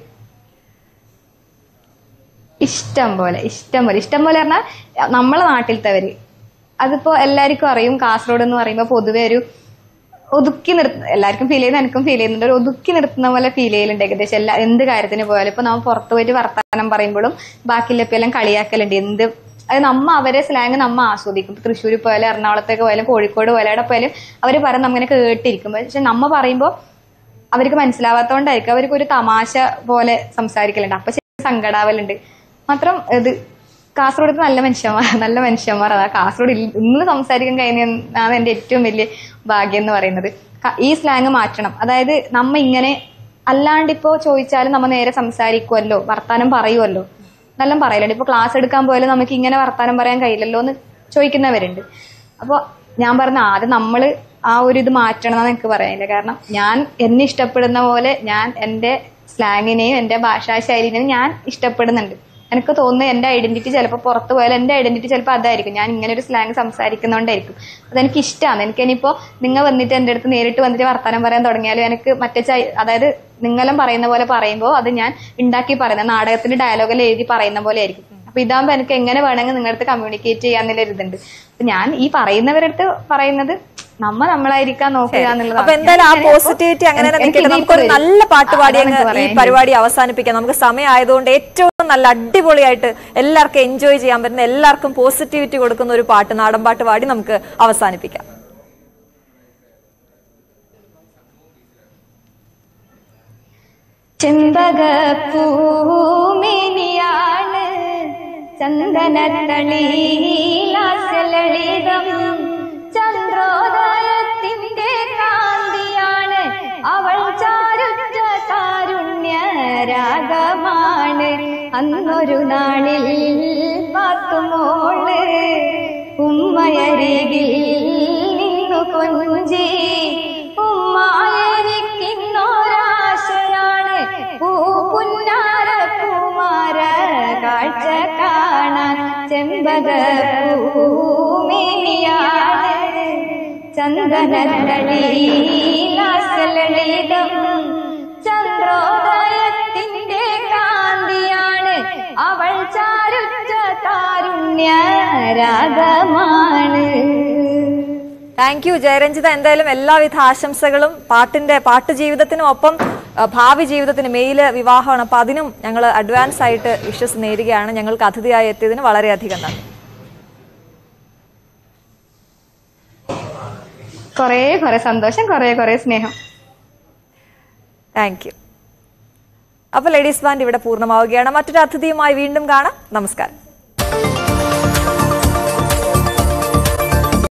S2: ഇഷ്ടം പോലെ ഇഷ്ടം പോലെ ഇഷ്ടം പോലെ പറഞ്ഞാൽ നമ്മളെ നാട്ടിലത്തെവര് അതിപ്പോ എല്ലാവർക്കും അറിയും കാസർഗോഡ് എന്ന് പറയുമ്പോൾ പൊതുവെ ഒരു ഒതുക്കി നിർത്തുന്ന എല്ലാവർക്കും ഫീൽ ചെയ്യുന്ന എനിക്കും ഫീൽ ചെയ്യുന്നുണ്ട് ഒരു ഒതുക്കി നിർത്തുന്ന പോലെ ഫീൽ ചെയ്യലുണ്ട് ഏകദേശം എല്ലാ എന്ത് കാര്യത്തിന് പോയാലും ഇപ്പൊ നമ്മൾ പുറത്ത് പോയിട്ട് വർത്തമാനം പറയുമ്പോഴും ബാക്കിയുള്ളപ്പോൾ എല്ലാം കളിയാക്കലുണ്ട് എന്ത് അത് നമ്മ അവരെ സ്ലാങ് നമ്മ ആസ്വദിക്കും ഇപ്പൊ തൃശ്ശൂർ പോയാലും എറണാകുളത്തേക്ക് പോയാലും കോഴിക്കോട് പോയാലും അവിടെ പോയാലും അവർ പറയുന്ന അങ്ങനെ കേട്ടിരിക്കും പക്ഷെ നമ്മ പറയുമ്പോൾ അവർക്ക് മനസ്സിലാവാത്തോണ്ടായിരിക്കും അവർക്ക് ഒരു തമാശ പോലെ സംസാരിക്കലുണ്ട് അപ്പൊ ശരിക്കും സങ്കടാവലുണ്ട് മാത്രം ഇത് കാസർഗോഡ് നല്ല മനുഷ്യന്മാർ നല്ല മനുഷ്യന്മാർ അതാ കാസർഗോഡ് ഇൽ- ഇന്ന് സംസാരിക്കാൻ കഴിഞ്ഞാണ് എന്റെ ഏറ്റവും വലിയ ഭാഗ്യം എന്ന് പറയുന്നത് ക- ഈ സ്ലാങ് മാറ്റണം അതായത് നമ്മ ഇങ്ങനെ അല്ലാണ്ട് ഇപ്പോ ചോദിച്ചാലും നമ്മ നേരെ സംസാരിക്കുമല്ലോ വർത്താനം പറയുമല്ലോ നല്ല പറയലുണ്ട് ഇപ്പൊ ക്ലാസ് എടുക്കാൻ പോയാലും നമുക്ക് ഇങ്ങനെ വർത്താനം പറയാൻ കഴിയില്ലല്ലോ എന്ന് ചോദിക്കുന്നവരുണ്ട് അപ്പോൾ ഞാൻ പറഞ്ഞ ആദ്യം നമ്മൾ ആ ഒരു ഇത് മാറ്റണം എന്ന് എനിക്ക് പറയാനില്ല കാരണം ഞാൻ എന്നെ ഇഷ്ടപ്പെടുന്ന പോലെ ഞാൻ എൻ്റെ സ്ലാങ്ങിനെയും എൻ്റെ ഭാഷാ ശൈലിനെയും ഞാൻ ഇഷ്ടപ്പെടുന്നുണ്ട് എനിക്ക് തോന്നുന്നു എൻ്റെ ഐഡന്റിറ്റി ചിലപ്പോൾ പുറത്ത് പോയാൽ എൻ്റെ ഐഡന്റിറ്റി ചിലപ്പോൾ അതായിരിക്കും ഞാൻ ഇങ്ങനെ ഒരു സ്ലാങ് സംസാരിക്കുന്നതുകൊണ്ടായിരിക്കും അതെനിക്ക് ഇഷ്ടമാണ് എനിക്ക് ഇനിയിപ്പോൾ നിങ്ങൾ വന്നിട്ട് എൻ്റെ അടുത്ത് നേരിട്ട് വന്നിട്ട് വർത്തമാനം പറയാൻ തുടങ്ങിയാലും എനിക്ക് മറ്റേ ചൈ- അതായത് നിങ്ങളും പറയുന്ന പോലെ പറയുമ്പോൾ അത് ഞാൻ ഉണ്ടാക്കി പറയുന്ന നാടകത്തിന്റെ ഡയലോഗിൽ എഴുതി പറയുന്ന പോലെ ആയിരിക്കും അപ്പൊ ഇതാകുമ്പോൾ എനിക്ക് എങ്ങനെ വേണമെങ്കിൽ നിങ്ങളുടെ അടുത്ത് കമ്മ്യൂണിക്കേറ്റ് ചെയ്യാന്നുള്ള ഒരു ഇതുണ്ട് അപ്പൊ ഞാൻ ഈ പറയുന്നവരടുത്ത് പറയുന്നത് നമ്മ നമ്മളായിരിക്കാൻ നോക്കുക എന്നുള്ളതാണ്.
S1: അപ്പൊ എന്തായാലും ആ
S2: ഞാൻ-
S1: പോസിറ്റിവിറ്റി അങ്ങനെ തന്നെ
S2: എനിക്ക്
S1: നിൽക്കട്ടെ
S2: ഇതിൽ
S1: നമുക്കൊരു
S2: വരും.
S1: നല്ല പാട്ട് പാടി
S2: അതാണ്
S1: അങ്ങ്
S2: എനിക്ക്
S1: ഈ
S2: പറയാനുള്ളത്.
S1: പരിപാടി അവസാനിപ്പിക്കാം നമുക്ക് സമയമായതുകൊണ്ട് ഏറ്റവും നല്ല അടിപൊളിയായിട്ട് എല്ലാവർക്കും എൻജോയ് ചെയ്യാൻ പറ്റുന്ന എല്ലാവർക്കും പോസിറ്റിവിറ്റി കൊടുക്കുന്ന ഒരു പാട്ട് നാടൻ പാട്ട് പാടി നമുക്ക് അവസാനിപ്പിക്കാം
S2: ചെമ്പകപ്പൂമിനിയാണ് ചന്ദനത്തളിലളിതം ചന്ദ്രോദയത്തിന്റെ കാന്തിയാണ് അവൾ ചാരുറ്റ കാരുണ്യ രാഗമാണ് അന്നൊരു നാളിൽ പാത്തുമോള് ഉമ്മയരികിൽ നിന്നു കൊഞ്ചി ഉമ്മായിരിക്കുന്നൊരാശയാണ് പൂപുന്നാര പൂമാര കാഴ്ച കാണാൻ ചെമ്പക പൂമിനിയാണ് ചന്ദനത്തളിലളിതം ചന്ദ്രോദയത്തിന്റെ കാന്തിയാണ് അവൾ ചാരുറ്റ കാരുണ്യ രാഗമാണ്
S1: താങ്ക് യു ജയരഞ്ജിത എന്തായാലും എല്ലാവിധ ആശംസകളും പാട്ടിന്റെ പാട്ട് ജീവിതത്തിനും ഒപ്പം ആ, ഭാവി ജീവിതത്തിന് മെയില് വിവാഹമാണ് അപ്പൊ അതിനും ഞങ്ങൾ അഡ്വാൻസ് ആയിട്ട് വിഷസ് നേരുകയാണ് ഞങ്ങൾക്ക് അതിഥിയായി എത്തിയതിന് വളരെയധികം നന്ദി
S2: കൊറേ കൊറേ സന്തോഷം കൊറേ കൊറേ സ്നേഹം
S1: താങ്ക് യു അപ്പൊ ലേഡീസ് ബാൻഡ് ഇവിടെ പൂർണ്ണമാവുകയാണ് മറ്റൊരു അതിഥിയുമായി വീണ്ടും കാണാം നമസ്കാരം